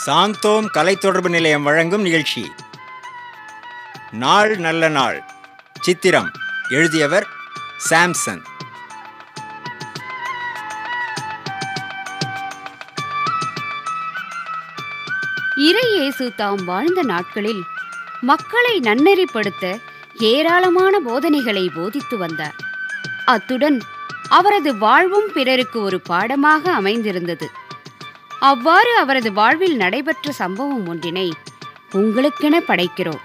சாந்தோம் கலை தொடர்பு நிலையம் வழங்கும் நிகழ்ச்சி நாள் நல்ல நாள் சித்திரம் எழுதியவர் சாம்சன் இறையேசு தாம் வாழ்ந்த நாட்களில் மக்களை நன்னெறிப்படுத்த ஏராளமான போதனைகளை போதித்து வந்தார் அத்துடன் அவரது வாழ்வும் பிறருக்கு ஒரு பாடமாக அமைந்திருந்தது அவ்வாறு அவரது வாழ்வில் நடைபெற்ற சம்பவம் ஒன்றினை உங்களுக்கென படைக்கிறோம்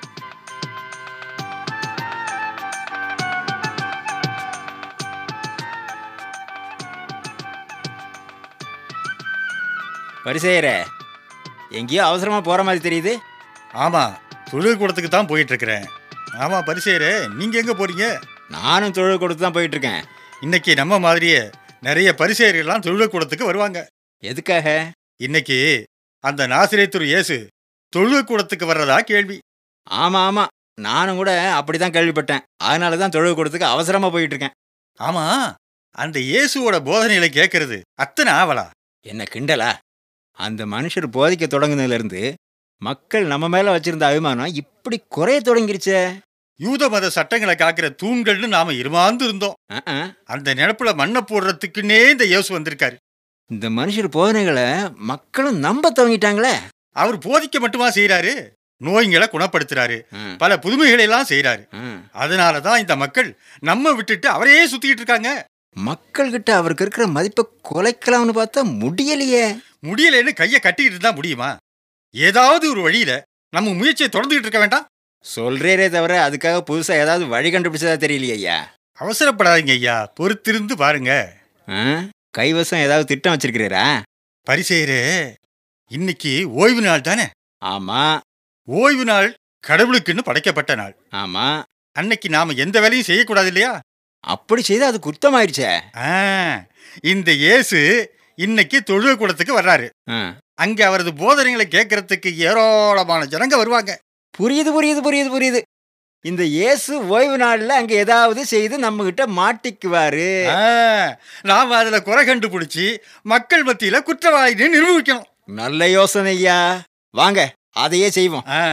பரிசெயர எங்கேயோ அவசரமா போற மாதிரி தெரியுது ஆமா தொழில் கூடத்துக்கு தான் போயிட்டு இருக்கிறேன் ஆமா பரிசேரு நீங்க எங்க போறீங்க நானும் தொழில் கொடுத்து தான் போயிட்டு இருக்கேன் இன்னைக்கு நம்ம மாதிரியே நிறைய பரிசேரியெல்லாம் தொழில் கூடத்துக்கு வருவாங்க எதுக்காக இன்னைக்கு அந்த நாசிரியத்துரு இயேசு தொழில் கூடத்துக்கு வர்றதா கேள்வி ஆமா ஆமா நானும் கூட அப்படிதான் கேள்விப்பட்டேன் அதனால தான் தொழில் கொடுத்துக்கு அவசரமா போயிட்டு இருக்கேன் ஆமா அந்த இயேசுவோட போதனைகளை கேட்கறது அத்தனை ஆவலா என்ன கிண்டலா அந்த மனுஷர் போதிக்க தொடங்குனதுல இருந்து மக்கள் நம்ம மேல வச்சிருந்த அபிமானம் இப்படி குறைய தொடங்கிருச்சே யூத மத சட்டங்களை காக்கிற தூண்கள்னு நாம இருமாந்து இருந்தோம் அஹ், அஹ். அந்த நினப்புல மண்ணை போடுறதுக்குன்னே இந்த இயேசு வந்திருக்காரு இந்த மனுஷர் போதனைகளை மக்களும் நம்ப துவங்கிட்டாங்களே அவர் போதிக்க மட்டுமா செய்றாரு நோய்களை குணப்படுத்துறாரு ம், பல புதுமைகளை எல்லாம் செய்றாரு ம். அதனால தான் இந்த மக்கள் நம்ம விட்டுட்டு அவரையே சுத்திக்கிட்டு இருக்காங்க மக்கள்கிட்ட அவருக்கு இருக்கிற மதிப்பை குலைக்கலாம்னு பார்த்தா முடியலையே முடியலன்னு கையை கட்டிக்கிட்டு தான் முடியுமா ஏதாவது ஒரு வழியில நம்ம முயற்சியை தொடர்ந்துகிட்டு இருக்க வேண்டாம் சொல்றேரே தவிர அதுக்காக புதுசா ஏதாவது வழி கண்டுபிடிச்சதா தெரியலையே ஐயா அவசரப்படாதீங்க ஐயா பொறுத்திருந்து பாருங்க ஆ? கைவசம் ஏதாவது திட்டம் வச்சிருக்கிறீரா பரிசெயரே இன்னைக்கு ஓய்வு நாள் தானே ஆமா ஓய்வு நாள் கடவுளுக்குன்னு படைக்கப்பட்ட நாள் ஆமா அன்னைக்கு நாம எந்த வேலையும் செய்யக்கூடாது இல்லையா அப்படி செய்தா அது குத்தமாயிடுச்சே ஆ, இந்த இயேசு இன்னைக்கு தொழுகை கூடத்துக்கு வர்றாரு ஆ. அங்க அவரது போதனைகளை கேட்கறதுக்கு ஏராளமான ஜனங்க வருவாங்க புரியுது புரியுது புரியுது புரியுது இந்த இயேசு ஓய்வு நாள்ல அங்க ஏதாவது செய்து நம்ம கிட்ட மாட்டிக்குவாரு ஆ, நாம அதுல குறை கண்டுபிடிச்சி மக்கள் மத்தியில குற்றவாளின்னு நிரூபிக்கணும் நல்ல யோசனை ஐயா வாங்க அதையே செய்வோம் ஆ,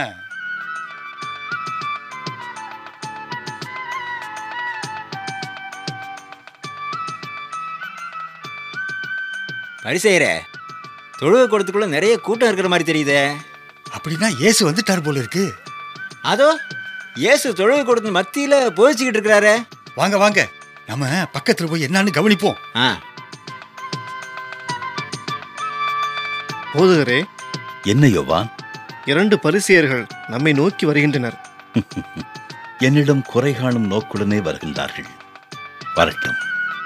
பரிசெயரே தொழுகை கூடத்துக்குள்ள நிறைய கூட்டம் இருக்கிற மாதிரி தெரியுதே அப்படின்னா இயேசு வந்துட்டார் போல இருக்கு அதோ இயேசு தொழுகை கூடத்து மத்தியில போதிச்சுக்கிட்டு இருக்கிறாரே வாங்க வாங்க நம்ம பக்கத்துல போய் என்னன்னு கவனிப்போம் ஆ போதகரே என்ன யோவான் இரண்டு பரிசேயர்கள் நம்மை நோக்கி வருகின்றனர் என்னிடம் குறை காணும் நோக்குடனே வருகின்றார்கள் வரட்டும்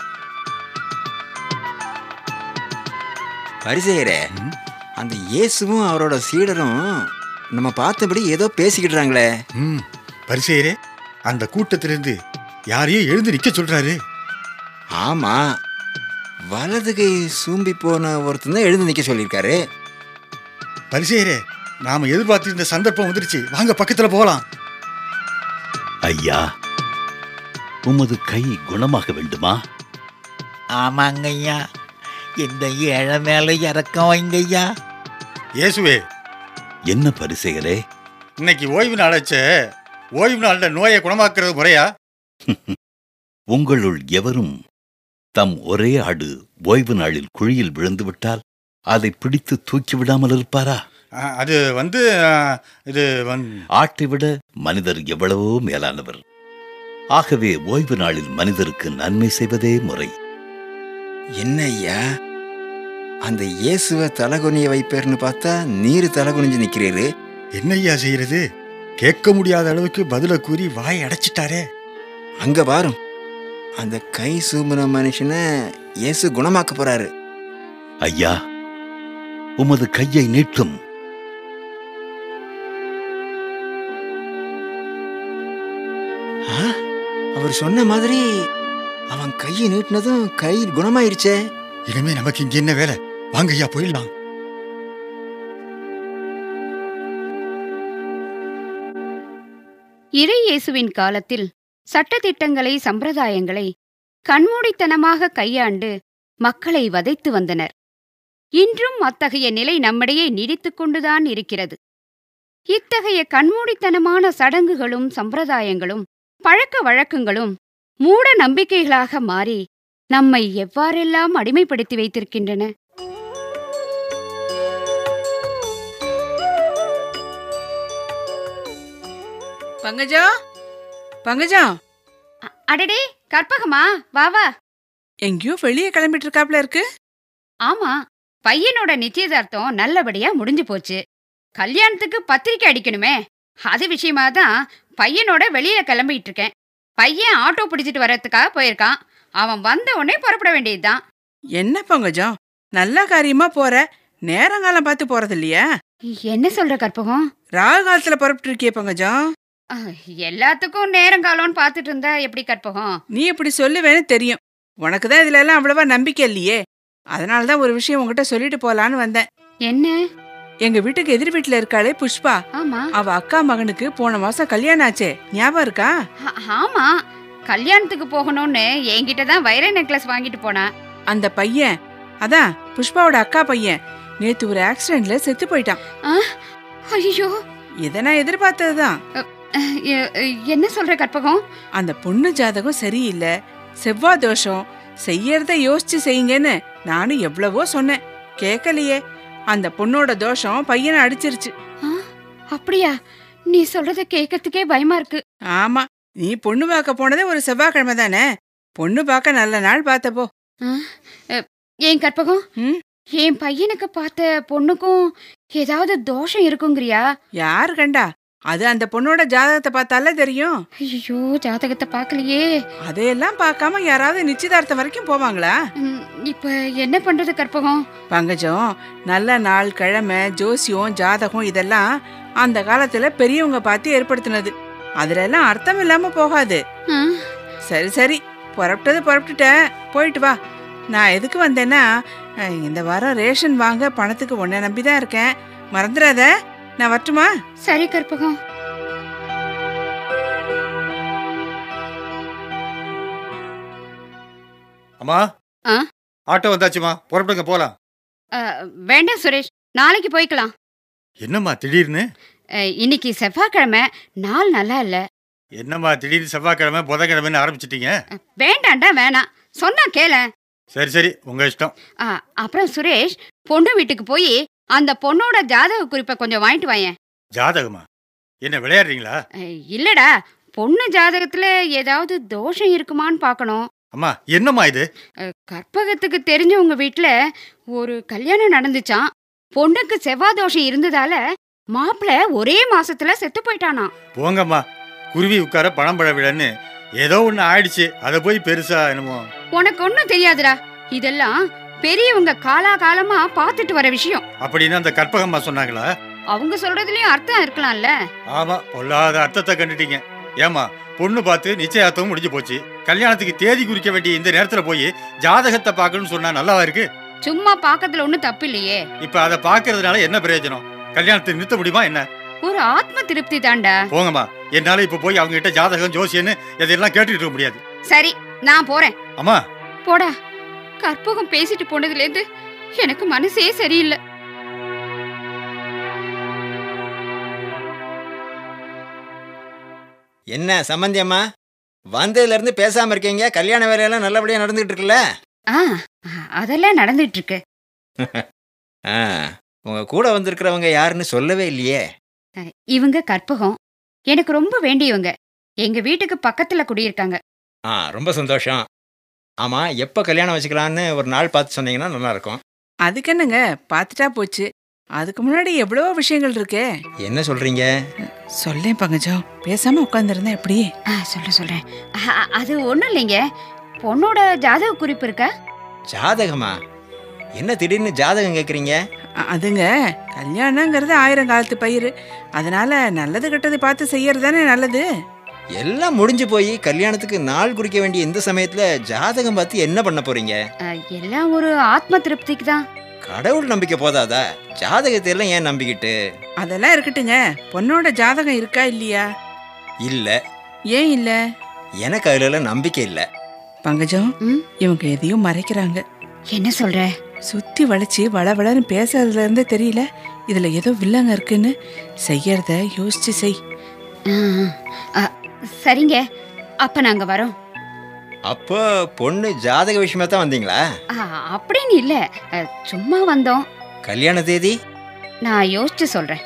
பரிசெயரே ம். அந்த இயேசுவும் அவரோட சீடரும் நம்ம பார்த்தபடி ஏதோ பேசிக்கிட்டுறாங்களே ம் பரிசெயரே அந்த கூட்டத்திலிருந்து யாரையோ எழுந்து நிக்க சொல்றாரு ஆமா வலது கை சூம்பி போன ஒருத்தன் தான் எழுந்து நிக்க சொல்லியிருக்காரு பரிசெயரே நாம எதிர்பார்த்திருந்த சந்தர்ப்பம் வந்துருச்சு வாங்க பக்கத்துல போகலாம் ஐயா உமது கை குணமாக வேண்டுமா ஆமாங்கய்யா இந்த ஏழை மேல இறக்கம் வைங்கய்யா இயேசுவே என்ன பரிசெயரே இன்னைக்கு ஓய்வு நாளாச்சே ஓய்வு நாள்ல நோயை குணமாக்குறது முறையா உங்களுள் எவரும் தம் ஒரே ஆடு ஓய்வு நாளில் குழியில் விழுந்து விட்டால் அதை பிடித்து தூக்கி விடாமல் இருப்பாரா ஆ, அது வந்து ஆ, இது வந்து ஆட்டை விட மனிதர் எவ்வளவோ மேலானவர் ஆகவே ஓய்வு நாளில் மனிதருக்கு நன்மை செய்வதே முறை என்ன ஐயா அந்த இயேசுவை தலகுனிய வைப்பேர்னு பார்த்தா நீர் தலகுனிஞ்சு நிக்கிறீரு என்னய்யா செய்யறது கேட்க முடியாத அளவுக்கு பதில கூறி வாய் அடைச்சிட்டாரே அங்க பாரும் அந்த கை சூம்பின மனுஷனை இயேசு குணமாக்க போறாரு ஐயா உமது கையை நீட்டும் ஆ? அவர் சொன்ன மாதிரி அவன் கையை நீட்டினதும் கை குணமாயிருச்சே இனிமே நமக்கு இங்க என்ன வேலை வாங்க ஐயா போயிடலாம் இறையேசுவின் காலத்தில் சட்டதிட்டங்களை சம்பிரதாயங்களை கண்மூடித்தனமாக கையாண்டு மக்களை வதைத்து வந்தனர் இன்றும் அத்தகைய நிலை நம்மிடையே நீடித்துக் கொண்டுதான் இருக்கிறது இத்தகைய கண்மூடித்தனமான சடங்குகளும் சம்பிரதாயங்களும் பழக்க வழக்கங்களும் மூட நம்பிக்கைகளாக மாறி நம்மை எவ்வாறெல்லாம் அடிமைப்படுத்தி வைத்திருக்கின்றன பங்கஜம் பங்கஜம் அ- அடடே கற்பகமா வா வா எங்கேயோ வெளியே கிளம்பிட்டு இருக்காப்ல இருக்கு ஆமா பையனோட நிச்சயதார்த்தம் நல்லபடியா முடிஞ்சு போச்சு கல்யாணத்துக்கு பத்திரிக்கை அடிக்கணுமே அது விஷயமா தான் பையனோட வெளியில கிளம்பிட்டு இருக்கேன் பையன் ஆட்டோ பிடிச்சிட்டு வர்றதுக்காக போயிருக்கான் அவன் வந்த உடனே புறப்பட வேண்டியதுதான் என்ன பங்கஜம் நல்ல காரியமா போற நேரங்காலம் பார்த்து போறது இல்லையா என்ன சொல்ற கற்பகம் ராகு காலத்துல புறப்பட்டு இருக்கியே பங்கஜம் அஹ், எல்லாத்துக்கும் நேரங்காலம்னு பார்த்துட்டு இருந்தா எப்படி கற்பகம் நீ இப்படி சொல்லுவேன்னு தெரியும் உனக்கு தான் இதுல எல்லாம் அவ்வளவா நம்பிக்கை இல்லையே அதனால தான் ஒரு விஷயம் உங்ககிட்ட சொல்லிட்டு போலான்னு வந்தேன் என்ன எங்க வீட்டுக்கு எதிர் வீட்டுல இருக்காளே புஷ்பா ஆமா அவ அக்கா மகனுக்கு போன மாசம் கல்யாணம் ஆச்சே ஞாபகம் இருக்கா ஆ- ஆமா கல்யாணத்துக்கு போகணும்னு என்கிட்ட தான் வைர நெக்லஸ் வாங்கிட்டு போனா அந்த பையன் அதான் புஷ்பாவோட அக்கா பையன் நேத்து ஒரு ஆக்சிடென்ட்ல செத்து போயிட்டான் ஐயோ இதை நான் எதிர்பார்த்ததுதான் என்ன சொல்ற கற்பகம் அந்த பொண்ணு ஜாதகம் சரியில்லை செவ்வாய் தோஷம் செய்யறத யோசிச்சு செய்யுங்கன்னு நானும் எவ்வளவோ சொன்னேன் கேட்கலையே அந்த பொண்ணோட தோஷம் பையனை அடிச்சிருச்சு ஆ, அப்படியா நீ சொல்றத கேட்கறதுக்கே பயமா இருக்கு ஆமா நீ பொண்ணு பார்க்க போனதே ஒரு செவ்வாய்க்கிழமை தானே பொண்ணு பார்க்க நல்ல நாள் பார்த்தப்போ ஆ, அ, ஏன் கற்பகம் ம்? என் பையனுக்கு பார்த்த பொண்ணுக்கும் ஏதாவது தோஷம் இருக்குங்கிறியா யாரு கண்டா அது அந்த பொண்ணோட ஜாதகத்தை பார்த்தாலே தெரியும் ஐயோ ஜாதகத்தை பார்க்கலையே அதையெல்லாம் பார்க்காம யாராவது நிச்சயதார்த்தம் வரைக்கும் போவாங்களா ம், இப்ப என்ன பண்றது கற்பகம் பங்கஜம் நல்ல நாள் கிழமை ஜோசியம் ஜாதகம் இதெல்லாம் அந்த காலத்துல பெரியவங்க பார்த்து ஏற்படுத்தினது அதுல எல்லாம் அர்த்தம் இல்லாம போகாது ஆ, சரி சரி புறப்பட்டது புறப்பட்டுட்ட போயிட்டு வா நான் எதுக்கு வந்தேன்னா அஹ், இந்த வாரம் ரேஷன் வாங்க பணத்துக்கு உன்னை நம்பி தான் இருக்கேன் மறந்துடாத நான் வரட்டுமா சரி கற்பகம் அம்மா ஆ? ஆட்டோ வந்தாச்சுமா புறப்படுங்க போலாம் அ, வேண்டாம் சுரேஷ் நாளைக்கு போய்க்கலாம் என்னம்மா திடீர்னு அ, இன்னைக்கு செவ்வாய்க்கிழமை நாள் நல்லா இல்ல என்னம்மா திடீர்னு செவ்வாய்க்கிழமை புதன்கிழமைன்னு ஆரம்பிச்சிட்டீங்க வேண்டாண்டா வேணாம் சொன்னா கேள சரி சரி உங்க இஷ்டம் அப்புறம் சுரேஷ் பொண்ணு வீட்டுக்கு போய் அந்த பொண்ணோட ஜாதக குறிப்பை கொஞ்சம் வாங்கிட்டு வாயேன் ஜாதகமா என்ன விளையாடுறீங்களா அஹ், இல்லடா பொண்ணு ஜாதகத்துல ஏதாவது தோஷம் இருக்குமான்னு பார்க்கணும் அம்மா என்னம்மா இது அஹ், கற்பகத்துக்கு தெரிஞ்சவங்க வீட்ல ஒரு கல்யாணம் நடந்துச்சாம் பொண்ணுக்கு செவ்வாய் தோஷம் இருந்ததால மாப்பிள்ள ஒரே மாசத்துல செத்து போயிட்டானாம் போங்கம்மா குருவி உட்கார பழம் பழ விடன்னு ஏதோ ஒன்று ஆயிடுச்சு அதை போய் பெருசா என்னமோ உனக்கு ஒன்றும் தெரியாதுடா இதெல்லாம் பெரியவங்க காலாகாலமா பார்த்துட்டு வர விஷயம் அப்படின்னு அந்த கற்பகம்மா சொன்னாங்களா அவங்க சொல்றதுலயும் அர்த்தம் இருக்கலாம்ல ஆமா பொல்லாத அர்த்தத்தை கண்டுட்டீங்க ஏமா பொண்ணு பார்த்து நிச்சயார்த்தமும் முடிஞ்சு போச்சு கல்யாணத்துக்கு தேதி குறிக்க வேண்டிய இந்த நேரத்துல போய் ஜாதகத்தை பார்க்கணும்னு சொன்னா நல்லாவா இருக்கு சும்மா பார்க்கறதுல ஒன்றும் தப்பு இல்லையே இப்ப அதை பார்க்கறதுனால என்ன பிரயோஜனம் கல்யாணத்தை நிறுத்த முடியுமா என்ன ஒரு ஆத்ம திருப்தி தாண்டா போங்கம்மா என்னால இப்ப போய் அவங்க கிட்ட ஜாதகம் ஜோசியன்னு இதெல்லாம் கேட்டுட்டு இருக்க முடியாது சரி நான் போறேன் அம்மா போடா கற்பகம் பேசிட்டு போனதுல இருந்து எனக்கு மனசே சரியில்லை என்ன சம்பந்தியம்மா வந்ததுல இருந்து பேசாம இருக்கீங்க கல்யாண வேலையெல்லாம் நல்லபடியா நடந்துகிட்டு இருக்குல்ல ஆ அதெல்லாம் நடந்துட்டு இருக்கு ஆ உங்க கூட வந்திருக்கிறவங்க யாருன்னு சொல்லவே இல்லையே அஹ், இவங்க கற்பகம் எனக்கு ரொம்ப வேண்டியவங்க எங்க வீட்டுக்கு பக்கத்துல குடியிருக்காங்க ஆ ரொம்ப சந்தோஷம் ஆமா எப்போ கல்யாணம் வச்சுக்கலான்னு ஒரு நாள் பார்த்து சொன்னீங்கன்னா நல்லா இருக்கும் அதுக்கு என்னங்க பார்த்துட்டா போச்சு அதுக்கு முன்னாடி எவ்வளவோ விஷயங்கள் இருக்கே என்ன சொல்றீங்க சொல்லேன் பங்கஜம் பேசாம உட்காந்துருந்தேன் எப்படி ஆ, சொல்றேன் சொல்றேன் அ- அ- அது ஒண்ணும் இல்லைங்க பொண்ணோட ஜாதக குறிப்பு இருக்கா ஜாதகமா என்ன திடீர்னு ஜாதகம் கேட்குறீங்க அ- அதுங்க கல்யாணங்கிறது ஆயிரம் காலத்து பயிர் அதனால நல்லது கெட்டது பார்த்து செய்யறது தானே நல்லது எல்லாம் முடிஞ்சு போய் கல்யாணத்துக்கு நாள் குறிக்க வேண்டிய இந்த சமயத்துல ஜாதகம் பார்த்து என்ன பண்ண போறீங்க அ, எல்லாம் ஒரு ஆத்ம திருப்திக்கு தான் கடவுள் நம்பிக்கை போதாதா ஜாதகத்தை எல்லாம் ஏன் நம்பிக்கிட்டு அதெல்லாம் இருக்கட்டுங்க பொண்ணோட ஜாதகம் இருக்கா இல்லையா இல்ல ஏன் இல்ல எனக்கு அதுல எல்லாம் நம்பிக்கை இல்ல பங்கஜம் ம்? இவங்க எதையும் மறைக்கிறாங்க என்ன சொல்ற சுத்தி வளைச்சு வளவளன்னு பேசுறதுல இருந்தே தெரியல இதுல ஏதோ வில்லங்க இருக்குன்னு செய்யறத யோசிச்சு செய் ஆ, ஆ, சரிங்க அப்ப நாங்க வரோம் அப்போ பொண்ணு ஜாதக விஷயமா தான் வந்தீங்களா ஆ, அப்படின்னு இல்ல அ, சும்மா வந்தோம் கல்யாண தேதி நான் யோசிச்சு சொல்றேன்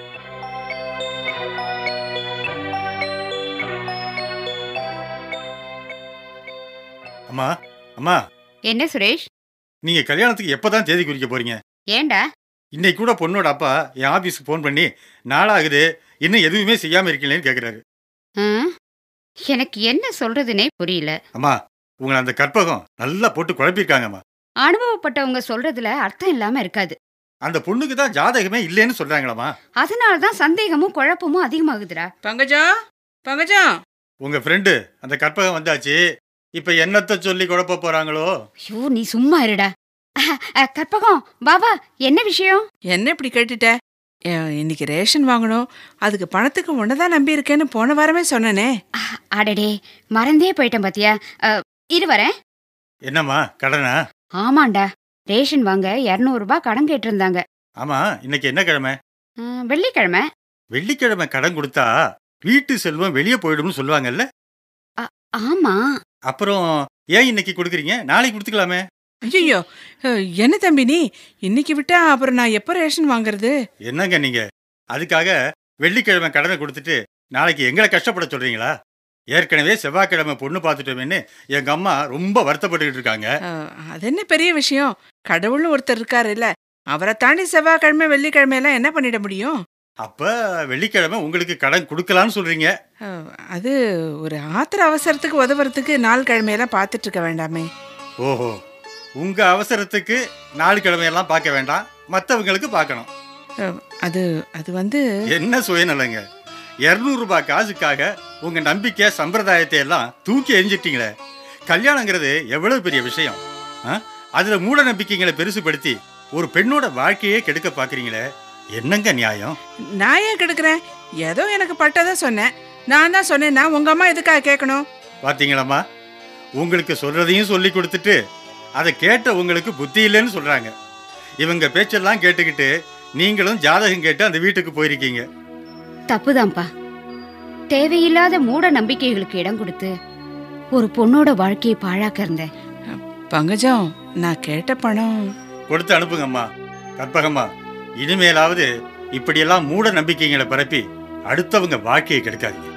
அம்மா அம்மா என்ன சுரேஷ் நீங்க கல்யாணத்துக்கு எப்பதான் தேதி குறிக்க போறீங்க ஏண்டா இன்னைக்கு கூட பொண்ணோட அப்பா என் ஆபீஸ்க்கு ஃபோன் பண்ணி நாளாகுது இன்னும் எதுவுமே செய்யாம இருக்கீங்களேன்னு கேக்குறாரு ஆ? எனக்கு என்ன சொல்றதுனே புரியல அம்மா உங்களை அந்த கற்பகம் நல்லா போட்டு குழப்பிருக்காங்கம்மா அனுபவப்பட்டவங்க சொல்றதுல அர்த்தம் இல்லாம இருக்காது அந்த பொண்ணுக்கு தான் ஜாதகமே இல்லைன்னு சொல்றாங்களாம்மா அதனால தான் சந்தேகமும் குழப்பமும் அதிகமாகுதுடா பங்கஜம் பங்கஜம் உங்க ஃப்ரெண்டு அந்த கற்பகம் வந்தாச்சு இப்ப என்னத்த சொல்லி குழப்ப போறாங்களோ ஐயோ நீ சும்மா இருடா அஹ், அஹ், கற்பகம் பாபா என்ன விஷயம் என்ன இப்படி கேட்டுட்ட அஹ், இன்னைக்கு ரேஷன் வாங்கணும் அதுக்கு பணத்துக்கு ஒன்னதான் நம்பி இருக்கேன்னு போன வாரமே சொன்னனே அஹ், அடடே மறந்தே போயிட்டேன் பாத்தியா அஹ், இரு வரேன் என்னம்மா கடனா ஆமாண்டா ரேஷன் வாங்க இரநூறு ரூபாய் கடன் கேட்டிருந்தாங்க ஆமா இன்னைக்கு என்ன கிழமை அஹ், வெள்ளிக்கிழமை வெள்ளிக்கிழமை கடன் கொடுத்தா வீட்டு செல்வம் வெளியே போயிடும்னு சொல்லுவாங்கல்ல ஆமா அப்புறம் ஏன் இன்னைக்கு கொடுக்குறீங்க நாளைக்கு கொடுத்துக்கலாமே ஐயோ என்ன தம்பி நீ இன்னைக்கு விட்டா அப்புறம் நான் எப்போ ரேஷன் வாங்குறது என்னங்க நீங்க அதுக்காக வெள்ளிக்கிழமை கடனை கொடுத்துட்டு நாளைக்கு எங்களை கஷ்டப்பட சொல்றீங்களா ஏற்கனவே செவ்வாய்க்கிழமை பொண்ணு பார்த்துட்டோமேன்னு எங்க அம்மா ரொம்ப வருத்தப்பட்டுக்கிட்டு இருக்காங்க அஹ், அது என்ன பெரிய விஷயம் கடவுள்னு ஒருத்தர் இருக்காரு இல்ல அவரை தாண்டி செவ்வாய்க்கிழமை வெள்ளிக்கிழமை எல்லாம் என்ன பண்ணிட முடியும் அப்ப வெள்ளிக்கிழமை உங்களுக்கு கடன் கொடுக்கலான்னு சொல்றீங்க அஹ், அது ஒரு ஆத்திர அவசரத்துக்கு உதவுறதுக்கு நாள் கிழமையெல்லாம் பார்த்துட்டு இருக்க வேண்டாமே ஓஹோ உங்க அவசரத்துக்கு நாலு கிழமையெல்லாம் பார்க்க வேண்டாம் மற்றவங்களுக்கு பார்க்கணும் அஹ், அது அது வந்து என்ன சுயநலங்க இருநூறு ரூபாய் காசுக்காக உங்க நம்பிக்கை சம்பிரதாயத்தை எல்லாம் தூக்கி எரிஞ்சிட்டீங்களே கல்யாணங்கிறது எவ்வளவு பெரிய விஷயம் ஆ? அதுல மூட நம்பிக்கைகளை பெருசுபடுத்தி ஒரு பெண்ணோட வாழ்க்கையே கெடுக்க பாக்குறீங்களே என்னங்க நியாயம் நான் ஏன் கெடுக்கிறேன் ஏதோ எனக்கு பட்டதை சொன்னேன் நான் தான் சொன்னேன்னா உங்க அம்மா எதுக்காக கேட்கணும் பாத்தீங்களாம்மா உங்களுக்கு சொல்றதையும் சொல்லி கொடுத்துட்டு அதை கேட்ட உங்களுக்கு புத்தி இல்லைன்னு சொல்றாங்க இவங்க பேச்செல்லாம் கேட்டுக்கிட்டு நீங்களும் ஜாதகம் கேட்டு அந்த வீட்டுக்கு போயிருக்கீங்க தப்புதான்ப்பா தேவையில்லாத மூட நம்பிக்கைகளுக்கு இடம் கொடுத்து ஒரு பொண்ணோட வாழ்க்கையை பாழாக்க இருந்தேன் பங்கஜம் நான் கேட்ட பணம் கொடுத்து அனுப்புங்கம்மா கற்பகம்மா இனிமேலாவது இப்படியெல்லாம் மூட நம்பிக்கைகளை பரப்பி அடுத்தவங்க வாழ்க்கையை கெடுக்காதீங்க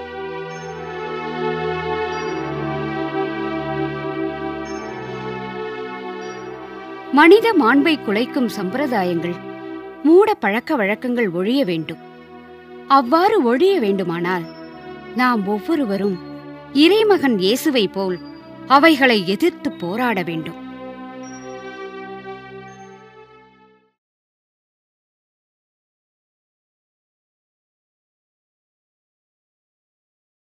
மனித மாண்பை குலைக்கும் சம்பிரதாயங்கள் மூட பழக்க வழக்கங்கள் ஒழிய வேண்டும் அவ்வாறு ஒழிய வேண்டுமானால் நாம் ஒவ்வொருவரும் இறைமகன் இயேசுவை போல் அவைகளை எதிர்த்து போராட வேண்டும்